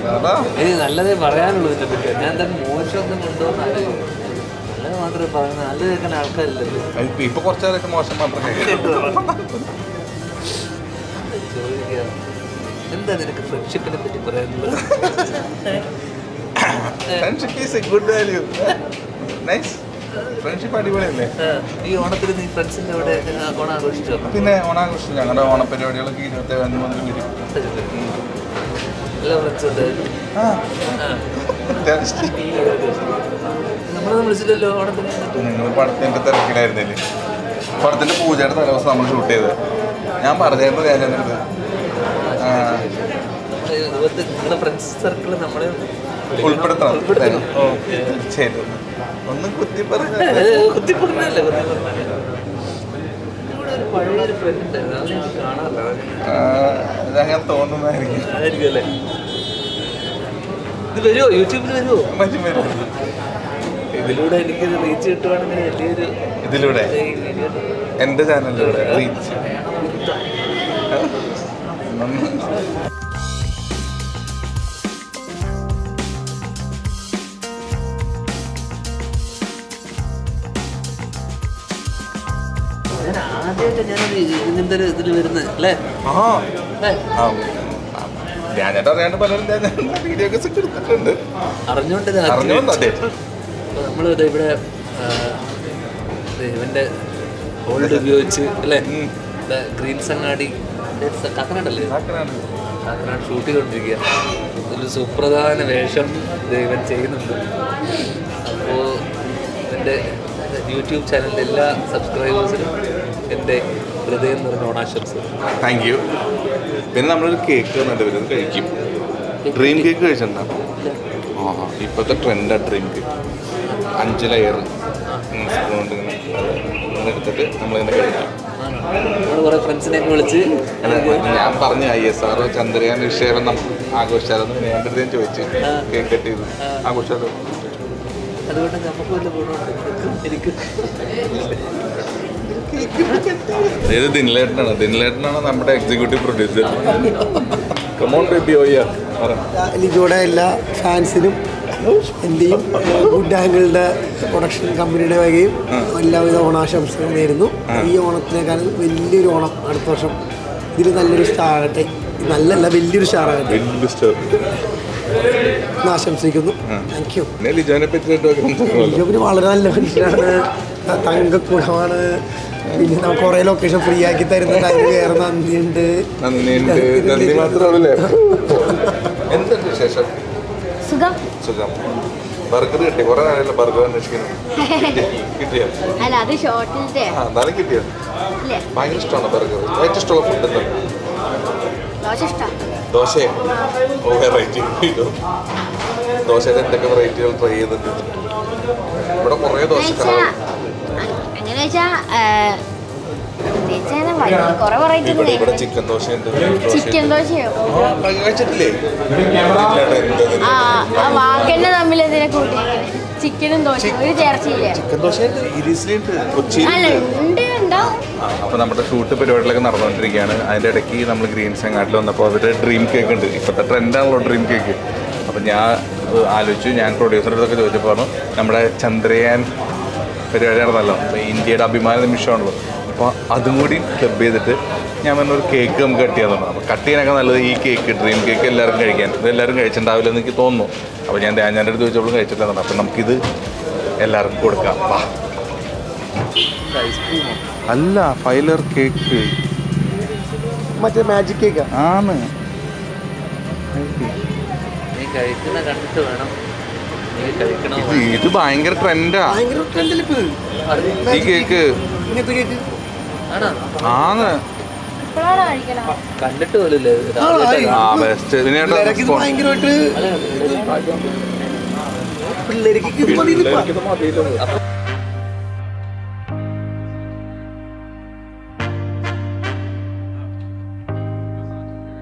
അതാ ഏയ് നല്ലതേ പറയാനുള്ളൂ ഇതിനെ പറ്റി ഞാൻ എന്താ മോശമൊന്നും കൊണ്ടുവന്നല്ല നല്ലത് മാത്രമേ പറയുന്നത് നല്ലത് കേൾക്കുന്ന ആൾക്കാരില്ലല്ലോ ഇപ്പൊ- ഇപ്പൊ കുറച്ചേരൊക്കെ മോശം മാത്രം കേൾക്കാം. ചോദിക്കുക എന്താ നിനക്ക് ഫ്രണ്ട്ഷിപ്പിനെ പറ്റി പറയാനുള്ളത് friendship is a good value nice friendship അടിപൊളിയല്ലേ ആ, ഈ ഓണത്തിന് നീ ഫ്രണ്ട്സിന്റെ കൂടെ ആ, ഓണം ആഘോഷിച്ചോ പിന്നെ ഓണാഘോഷം ഞങ്ങളുടെ ഓണപരിപാടികളൊക്കെ ഇരുപത്തി അഞ്ച് മുതൽ വരും എല്ലാ ഫ്രണ്ട്സും ഉണ്ട് ആ ആ. അത്യാവശ്യം നമ്മളൊന്നും വിളിച്ചില്ലല്ലോ ഓണത്തിന് നിങ്ങൾ പടത്തിന്റെ തിരക്കിലായിരുന്നില്ലേ പടത്തിന്റെ പൂജയുടെ തലേദിവസം നമ്മൾ ഷൂട്ട് ചെയ്ത് ഞാൻ പറഞ്ഞായിരുന്നു ഞാൻ എന്നിട്ട് ആ, ഇതുപോലത്തെ നിങ്ങളുടെ ഫ്രണ്ട്സ് സർക്കിൾ നമ്മളെ ഉൾപ്പെടുത്തണം ഉൾപ്പെടുത്തണം ഓ തീർച്ചയായിട്ടും ഒന്നും കുത്തി പറയാ കുത്തി പറഞ്ഞല്ലേ കുത്തി പറഞ്ഞല്ലേ ഇവിടെ ഒരു പഴയൊരു ഫ്രണ്ട് ഉണ്ടായിരുന്നു അവനെ എനിക്ക് കാണാറില്ല ഇതങ്ങനെ തോന്നുന്നതായിരിക്കും അതായിരിക്കും അല്ലേ ഇത് വരുമോ യൂട്യൂബിൽ വരുമോ മറ്റും വരും. ഇതിലൂടെ എനിക്ക് റീച്ച് കിട്ടുവാണെങ്കിൽ വലിയൊരു ഇതിലൂടെ എൻ്റെ ചാനലിലൂടെ റീച്ച് ഞാൻ ആദ്യമായിട്ട് ഞാനത് ഇങ്ങനത്തെ ഒരു ഇതിൽ വരുന്നത് അല്ലേ ആ ഏ, ആ, ധ്യാനേട്ടൻ അറിയാണ്ട് പലരും വീഡിയോ ഒക്കെ എടുത്തിട്ടുണ്ട് അറിഞ്ഞോണ്ട് ഇത് അറിഞ്ഞോണ്ട് അതെ അപ്പോൾ നമ്മൾ ഇവിടെ ആ, ഇത് ഇവൻ്റെ ഹോൾഡ് ഉപയോഗിച്ച് അല്ലേ ഉം. ഇവിടെ ഗ്രീൻ സങ്ങാടി കാക്കനാടല്ലേ ആക്കണാണ്. കാക്കനാട് ഷൂട്ട് ചെയ്തുകൊണ്ടിരിക്കുക ഒരു സുപ്രധാന വേഷം ഇത് ഇവൻ ചെയ്യുന്നുണ്ട് അപ്പോൾ എൻ്റെ യൂട്യൂബ് ചാനലിൻ്റെ എല്ലാ സബ്സ്ക്രൈബേഴ്സിനും എൻ്റെ ഹൃദയം നിറഞ്ഞ ഓണാശംസ താങ്ക് യു പിന്നെ നമ്മളൊരു കേക്ക് തന്നിട്ട് വരും അത് കഴിക്കും ഡ്രീം കേക്ക് കഴിച്ചിട്ടുണ്ടോ ആ ഇപ്പോഴത്തെ ട്രെൻഡാണ് ഡ്രീം കേക്ക് അഞ്ച് ലെയർ സ്പൂൺ കൊണ്ട് ഇങ്ങനെ അത് ഇങ്ങനെ എടുത്തിട്ട് നമ്മളിങ്ങനെ കഴിക്കാം നമ്മൾ കുറേ ഫ്രണ്ട്സിനെയൊക്കെ വിളിച്ച് അല്ല, ഞാൻ പറഞ്ഞു ഐ എസ് ആർ ചന്ദ്രയാൻ വിഷയം നമുക്ക് ആഘോഷിച്ചാലെന്ന് പിന്നെ എൻ്റെ അടുത്ത് ഞാൻ ചോദിച്ചു കേക്ക് കട്ട് ചെയ്ത് ആഘോഷിച്ചാലോ അതുകൊണ്ട് നമുക്ക് വല്ല ഗുണമുണ്ട് എനിക്ക് ഇത് ദിനിലേട്ടനാണ് ദിനിലേട്ടനാണ് നമ്മുടെ എക്സിക്യൂട്ടീവ് പ്രൊഡ്യൂസർ കമോൺ ബേബി ഓയ്യ പറ ലിജോയുടെ എല്ലാ ഫാൻസിനും എൻ്റെയും ഗുഡ് ആംഗിളുടെ പ്രൊഡക്ഷൻ കമ്പനിയുടെ വകയും എല്ലാവിധ ഓണാശംസകൾ നേരുന്നു ഈ ഓണത്തിനേക്കാൾ വലിയൊരു ഓണം അടുത്ത വർഷം ഇതിൽ നല്ലൊരു സ്റ്റാർ ആകട്ടെ നല്ലല്ല വലിയൊരു സ്റ്റാർ ആകട്ടെ വലിയ സ്റ്റോർ എന്ന് ആശംസിക്കുന്നു താങ്ക് യു പിന്നെ ലിജോനെ പറ്റിയിട്ട് സംസാരിക്കുമല്ലോ ലിജോബിന് വളരെ നല്ല മനുഷ്യനാണ് ത- തങ്കക്കൂടമാണ് പിന്നെ നമുക്ക് കുറേ ലൊക്കേഷൻ ഫ്രീ ആക്കി തരുന്ന ടൈം വേറെ നന്ദിയുണ്ട് നന്ദിയുണ്ട് നന്ദി മാത്രമല്ലേ എന്തുണ്ട് വിശേഷം സുഖം സുഖം ബർഗർ കിട്ടി കുറെ നാളെ ബർഗർ അന്വേഷിക്കുന്നു കിട്ടിയോ അല്ല അത് ഷോർട്ടിലത്തെ ആ എന്നാലും കിട്ടിയോ ഇല്ലേ ഭയങ്കര ഇഷ്ടമാണ് ബർഗർ ഏറ്റവും ഇഷ്ടമുള്ള ഫുഡ് എന്താ ദോശ ഇഷ്ടം ദോശയോ ഓ വെറൈറ്റി ദോശയുടെ എന്തൊക്കെ വെറൈറ്റികൾ ട്രൈ ചെയ്തിട്ടുണ്ട് ഇവിടെ കുറേ ദോശ എങ്ങനെ വെച്ചാ പ്രത്യേകിച്ച് അങ്ങനെ വഴി കുറെ വെറൈറ്റി ഇവിടെ ഇവിടെ ചിക്കൻ ദോശയുണ്ട് ചിക്കൻ ദോശയോ കഴിച്ചിട്ടില്ലേ ആ ആ വാക്കന്നെ തമ്മിൽ എന്തിനാ കൂട്ടി ചിക്കനും ദോശയും ഒരു ചേർച്ചയില്ലേ ചിക്കൻ ദോശയുണ്ട് സീരിയസ്ലി ഉണ്ട് കൊച്ചിയിൽ അല്ല ഉണ്ട് ഉണ്ടാവും അപ്പോൾ നമ്മുടെ ഷൂട്ട് പരിപാടികളൊക്കെ നടന്നുകൊണ്ടിരിക്കുകയാണ് അതിൻ്റെ ഇടയ്ക്ക് നമ്മൾ ഗ്രീൻ സെങ്ങാട്ടിൽ വന്നപ്പോൾ അവരുടെ ഡ്രീം കേക്ക് ഉണ്ട് ഇപ്പോഴത്തെ ട്രെൻഡാണല്ലോ ഡ്രീം കേക്ക് അപ്പോൾ ഞാൻ ഏഹ്, ആലോചിച്ചു ഞാൻ പ്രൊഡ്യൂസറുടെ അടുത്തൊക്കെ ചോദിച്ചപ്പോൾ പറഞ്ഞു നമ്മുടെ ചന്ദ്രയാൻ പരിപാടി നടന്നല്ലോ അപ്പോൾ ഇന്ത്യയുടെ അഭിമാന നിമിഷമാണല്ലോ അപ്പോൾ അതും കൂടി ക്ലബ് ചെയ്തിട്ട് ഞാൻ പറഞ്ഞ ഒരു കേക്ക് നമുക്ക് കട്ട് ചെയ്യാൻ പറഞ്ഞു അപ്പോൾ കട്ട് ചെയ്യാനൊക്കെ നല്ലത് ഈ കേക്ക് ഡ്രീം കേക്ക് എല്ലാവർക്കും കഴിക്കാൻ ഇത് എല്ലാവരും കഴിച്ചിട്ടുണ്ടാവില്ല എന്ന് എനിക്ക് തോന്നുന്നു അപ്പോൾ ഞാൻ ഞാൻ അടുത്ത് ചോദിച്ചപ്പോൾ കഴിച്ചിട്ടില്ലെന്നു അപ്പോൾ നമുക്കിത് എല്ലാവർക്കും കൊടുക്കാം വാ ഐസ്ക്രീമോ അല്ല ഫൈലർ കേക്ക് മറ്റേ മാജിക് കേക്കാ ആണ് നീ കഴിക്കുന്ന കണ്ടിട്ട് വേണം നീ കഴിക്കണോ ഇത് ഇത് ഭയങ്കര ട്രെൻഡാ ഭയങ്കര ട്രെൻഡിൽ ഇപ്പോൾ ഈ കേക്ക് ഇങ്ങനത്തെ കേക്ക് ആണോ ആണ് ഇപ്പോഴാണ് കഴിക്കണം കണ്ടിട്ട് പോലില്ലേ ആ ബെസ്റ്റ് പിന്നെ ഏട്ടാ പിള്ളേരൊക്കെ ഇത് ഭയങ്കരമായിട്ട് പിള്ളേർക്ക് ഇത് മതി ഇതിപ്പോ. അപ്പൊ